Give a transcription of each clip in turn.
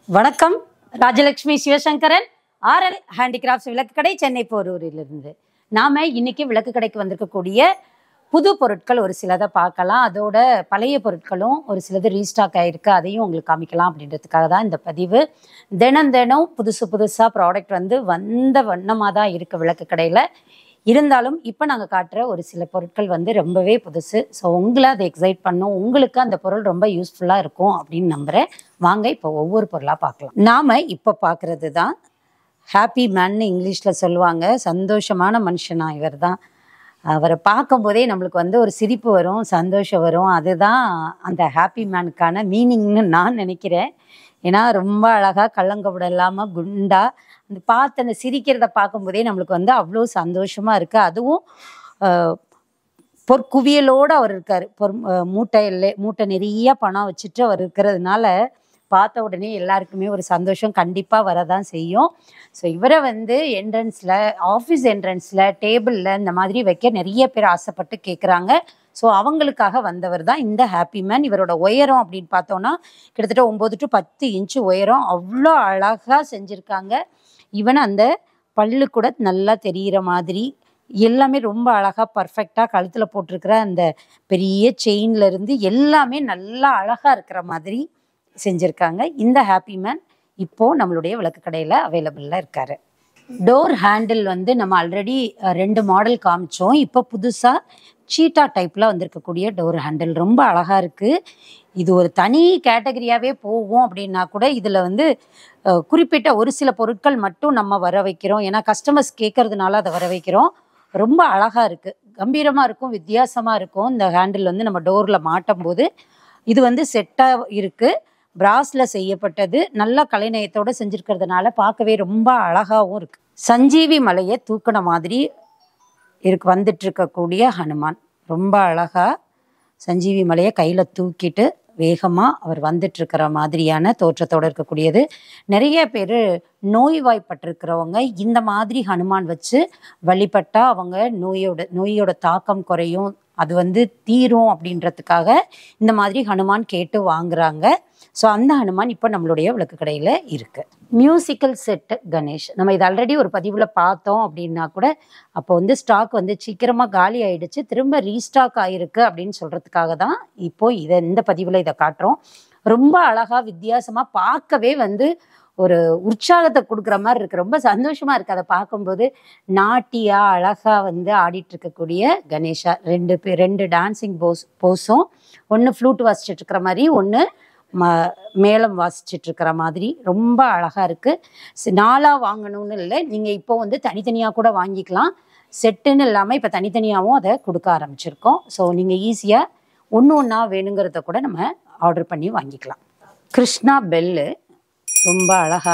வணக்கம் Rajalakshmi Sivasankaran RL handicrafts விளக்கு கடை சென்னை போரூரிலிருந்து நாம இன்னைக்கு விளக்கு கடைக்கு வந்திருக்கக்கூடிய புது பொருட்கள் ஒரு சிலதை பார்க்கலாம் அதோட பழைய பொருட்களும் ஒரு சிலது ரீஸ்டாக் ஆயிருக்கு அதையும் உங்களுக்கு காமிக்கலாம் அப்படின்றதுக்காக தான் இந்த பதிவு தினம் தினம் புதுசு புதுசாக ப்ராடக்ட் வந்து வந்த வண்ணமாக தான் இருக்குது விளக்கு கடையில் இருந்தாலும் இப்போ நாங்கள் காட்டுற ஒரு சில பொருட்கள் வந்து ரொம்பவே புதுசு ஸோ உங்களை அதை எக்ஸைட் பண்ணும் உங்களுக்கு அந்த பொருள் ரொம்ப யூஸ்ஃபுல்லாக இருக்கும் அப்படின்னு நம்புகிறேன் வாங்க இப்போ ஒவ்வொரு பொருளாக பார்க்கலாம் நாம் இப்போ பார்க்குறது தான் ஹாப்பி மேன்னு இங்கிலீஷில் சொல்லுவாங்க சந்தோஷமான மனுஷனா இவர் தான் அவரை பார்க்கும்போதே நம்மளுக்கு வந்து ஒரு சிரிப்பு வரும் சந்தோஷம் வரும் அதுதான் அந்த ஹாப்பி மேனுக்கான மீனிங்னு நான் நினைக்கிறேன் ஏன்னா ரொம்ப அழகாக கள்ளங்கபட இல்லாமல் குண்டா அந்த பார்த்து அந்த சிரிக்கிறத பார்க்கும்போதே நம்மளுக்கு வந்து அவ்வளோ சந்தோஷமாக இருக்குது அதுவும் ஆஹ், பொற்குவியலோடு அவர் இருக்கார் பொற் அஹ் மூட்டையில மூட்டை நிறைய பணம் வச்சுட்டு அவர் இருக்கிறதுனால பார்த்த உடனே எல்லாருக்குமே ஒரு சந்தோஷம் கண்டிப்பாக வரதான் செய்யும் ஸோ இவரை வந்து என்ட்ரன்ஸில் ஆஃபீஸ் என்ட்ரன்ஸில் டேபிளில் இந்த மாதிரி வைக்க நிறைய பேர் ஆசைப்பட்டு கேட்குறாங்க ஸோ அவங்களுக்காக வந்தவர் தான் இந்த ஹாப்பி மேன் இவரோட உயரம் அப்படின்னு பார்த்தோன்னா கிட்டத்தட்ட ஒம்பது டு பத்து இன்ச்சு உயரம் அவ்வளோ அழகாக செஞ்சுருக்காங்க ஈவன் அந்த பல்லு கூட நல்லா தெரிகிற மாதிரி எல்லாமே ரொம்ப அழகாக பர்ஃபெக்டாக கழுத்தில் போட்டிருக்கிற அந்த பெரிய செயின்ல இருந்து எல்லாமே நல்லா அழகாக இருக்கிற மாதிரி செஞ்சுருக்காங்க இந்த ஹாப்பி மேன் இப்போது நம்மளுடைய விளக்கு கடையில் அவைலபிளாக இருக்காரு டோர் ஹேண்டில் வந்து நம்ம ஆல்ரெடி ரெண்டு மாடல் காமிச்சோம் இப்போ புதுசாக சீட்டா டைப்பில் வந்திருக்கக்கூடிய டோர் ஹேண்டில் ரொம்ப அழகாக இருக்குது இது ஒரு தனி கேட்டகரியாகவே போகும் அப்படின்னா கூட இதில் வந்து அஹ், குறிப்பிட்ட ஒரு சில பொருட்கள் மட்டும் நம்ம வர வைக்கிறோம் ஏன்னா கஸ்டமர்ஸ் கேட்கறதுனால அதை வர வைக்கிறோம் ரொம்ப அழகாக இருக்குது கம்பீரமாக இருக்கும் வித்தியாசமாக இருக்கும் இந்த ஹேண்டில் வந்து நம்ம டோரில் மாட்டும் போது இது வந்து செட்டாக இருக்குது பிராஸில் செய்யப்பட்டது நல்ல கலைநயத்தோடு செஞ்சுருக்கிறதுனால பார்க்கவே ரொம்ப அழகாகவும் இருக்குது சஞ்சீவி மலையை தூக்கின மாதிரி இருக்கு வந்துட்டு இருக்கக்கூடிய ஹனுமான் ரொம்ப அழகா சஞ்சீவி மலையை கையில் தூக்கிட்டு வேகமாக அவர் வந்துட்டு இருக்கிற மாதிரியான தோற்றத்தோடு இருக்கக்கூடியது நிறைய பேர் நோய்வாய்ப்பட்டிருக்கிறவங்க இந்த மாதிரி ஹனுமான் வச்சு வழிபட்டா அவங்க நோயோட நோயோட தாக்கம் குறையும் அது வந்து தீரும் அப்படின்றதுக்காக இந்த மாதிரி ஹனுமான் கேட்டு வாங்குறாங்க ஸோ அந்த ஹனுமான் இப்போ நம்மளுடைய விளக்கு கடையில் இருக்கு மியூசிக்கல் செட் கணேஷ் நம்ம இது ஆல்ரெடி ஒரு பதிவில் பார்த்தோம் அப்படின்னா கூட அப்போ வந்து ஸ்டாக் வந்து சீக்கிரமாக காலி ஆயிடுச்சு திரும்ப ரீஸ்டாக் ஆயிருக்கு அப்படின்னு சொல்கிறதுக்காக தான் இப்போ இதை இந்த பதிவில் இதை காட்டுறோம் ரொம்ப அழகாக வித்தியாசமாக பார்க்கவே வந்து ஒரு உற்சாகத்தை கொடுக்குற மாதிரி இருக்கு ரொம்ப சந்தோஷமா இருக்கு அதை பார்க்கும்போது நாட்டியா அழகா வந்து ஆடிட்டு இருக்கக்கூடிய கணேஷா ரெண்டு பேர் ரெண்டு டான்சிங் போஸ் போஸும் ஒன்று ஃப்ளூட் வாசிச்சுட்டு இருக்கிற மாதிரி ஒன்று ம மேளம் வாசிச்சுட்டு இருக்கிற மாதிரி ரொம்ப அழகா இருக்கு சி- நாலா வாங்கணும்னு இல்லை நீங்கள் இப்போ வந்து தனித்தனியாக கூட வாங்கிக்கலாம் செட்டுன்னு இல்லாமல் இப்போ தனித்தனியாகவும் அதை கொடுக்க ஆரம்பிச்சிருக்கோம் ஸோ நீங்கள் ஈஸியாக ஒன்று ஒன்றா வேணுங்கிறத கூட நம்ம ஆர்டர் பண்ணி வாங்கிக்கலாம் கிருஷ்ணா பெல்லு ரொம்ப அழகா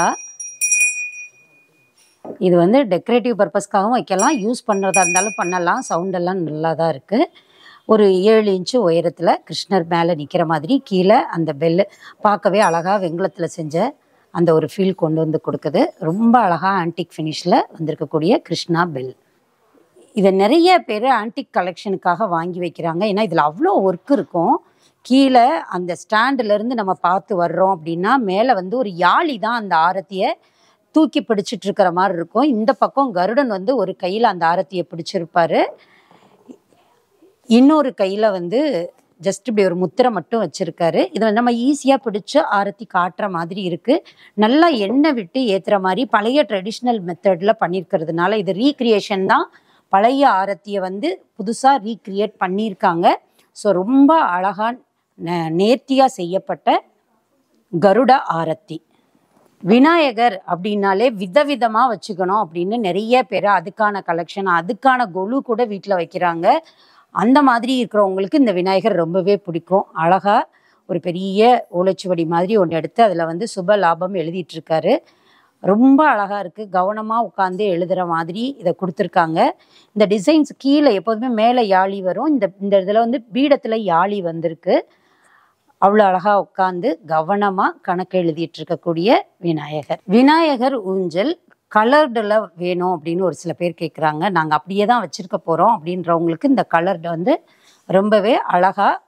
இது வந்து டெக்கரேட்டிவ் பர்பஸ்க்காகவும் வைக்கலாம் யூஸ் பண்ணுறதா இருந்தாலும் பண்ணலாம் சவுண்டெல்லாம் நல்லா தான் இருக்குது ஒரு ஏழு இன்ச்சு உயரத்தில் கிருஷ்ணர் மேலே நிற்கிற மாதிரி கீழே அந்த பெல்லு பார்க்கவே அழகாக வெண்கலத்தில் செஞ்ச அந்த ஒரு ஃபீல் கொண்டு வந்து கொடுக்குது ரொம்ப அழகாக ஆன்டிக் ஃபினிஷில் வந்திருக்கக்கூடிய கிருஷ்ணா பெல் இதை நிறைய பேர் ஆன்டிக் கலெக்ஷனுக்காக வாங்கி வைக்கிறாங்க ஏன்னா இதில் அவ்வளோ ஒர்க் இருக்கும் கீழே அந்த ஸ்டாண்டுல இருந்து நம்ம பார்த்து வர்றோம் அப்படின்னா மேலே வந்து ஒரு யாழி தான் அந்த ஆரத்தியை தூக்கி பிடிச்சிட்டு இருக்கிற மாதிரி இருக்கும் இந்த பக்கம் கருடன் வந்து ஒரு கையில் அந்த ஆரத்தியை பிடிச்சிருப்பாரு இன்னொரு கையில் வந்து ஜஸ்ட் இப்படி ஒரு முத்திரை மட்டும் வச்சிருக்காரு இதை நம்ம ஈஸியாக பிடிச்சு ஆரத்தி காட்டுற மாதிரி இருக்குது நல்லா எண்ணெய் விட்டு ஏற்றுற மாதிரி பழைய ட்ரெடிஷ்னல் மெத்தடில் பண்ணியிருக்கிறதுனால இது ரீக்ரியேஷன் தான் பழைய ஆரத்தியை வந்து புதுசாக ரீக்ரியேட் பண்ணியிருக்காங்க ஸோ ரொம்ப அழகாக நேர்த்தியாக செய்யப்பட்ட கருட ஆரத்தி விநாயகர் அப்படின்னாலே விதவிதமாக வச்சுக்கணும் அப்படின்னு நிறைய பேர் அதுக்கான கலெக்ஷன் அதுக்கான கொலு கூட வீட்டில் வைக்கிறாங்க அந்த மாதிரி இருக்கிறவங்களுக்கு இந்த விநாயகர் ரொம்பவே பிடிக்கும் அழகா ஒரு பெரிய ஓலைச்சுவடி மாதிரி ஒன்று எடுத்து அதில் வந்து சுப லாபம் எழுதிட்டு இருக்காரு ரொம்ப அழகா இருக்கு கவனமாக உட்காந்து எழுதுற மாதிரி இதை கொடுத்துருக்காங்க இந்த டிசைன்ஸ் கீழே எப்போதுமே மேலே யாழி வரும் இந்த இந்த இதில் வந்து பீடத்தில் யாழி வந்திருக்கு அவ்வளோ அழகா உட்காந்து கவனமா கணக்கு எழுதிட்டு இருக்கக்கூடிய விநாயகர் விநாயகர் ஊஞ்சல் கலர்டில் வேணும் அப்படின்னு ஒரு சில பேர் கேட்குறாங்க நாங்கள் அப்படியே தான் வச்சுருக்க போகிறோம் அப்படின்றவங்களுக்கு இந்த கலர்டு வந்து ரொம்பவே அழகா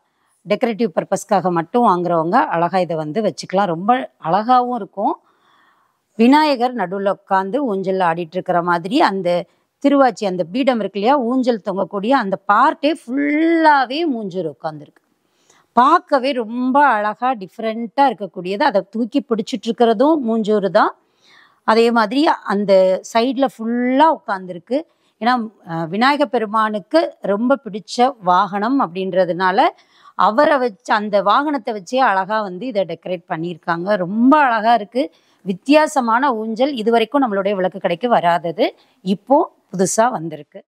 டெக்கரேட்டிவ் பர்பஸ்க்காக மட்டும் வாங்குறவங்க அழகாக இதை வந்து வச்சுக்கலாம் ரொம்ப அழகாகவும் இருக்கும் விநாயகர் நடுவில் உட்காந்து ஊஞ்சல் ஆடிட்டு இருக்கிற மாதிரி அந்த திருவாச்சி அந்த பீடம் இருக்கு இல்லையா ஊஞ்சல் தொங்கக்கூடிய அந்த பார்ட்டே ஃபுல்லாகவே மூஞ்சூர் உட்காந்துருக்கு பார்க்கவே ரொம்ப அழகாக டிஃப்ரெண்ட்டாக இருக்கக்கூடியது அதை தூக்கி பிடிச்சிட்டு இருக்கிறதும் மூஞ்சூர் தான் அதே மாதிரி அந்த சைடில் ஃபுல்லாக உட்காந்துருக்கு ஏன்னா அஹ், விநாயக பெருமானுக்கு ரொம்ப பிடிச்ச வாகனம் அப்படின்றதுனால அவரை வச்சு அந்த வாகனத்தை வச்சே அழகாக வந்து இதை டெக்கரேட் பண்ணியிருக்காங்க ரொம்ப அழகாக இருக்குது வித்தியாசமான ஊஞ்சல் இது வரைக்கும் நம்மளுடைய விளக்கு கடைக்கு வராதது இப்போ புதுசாக வந்திருக்கு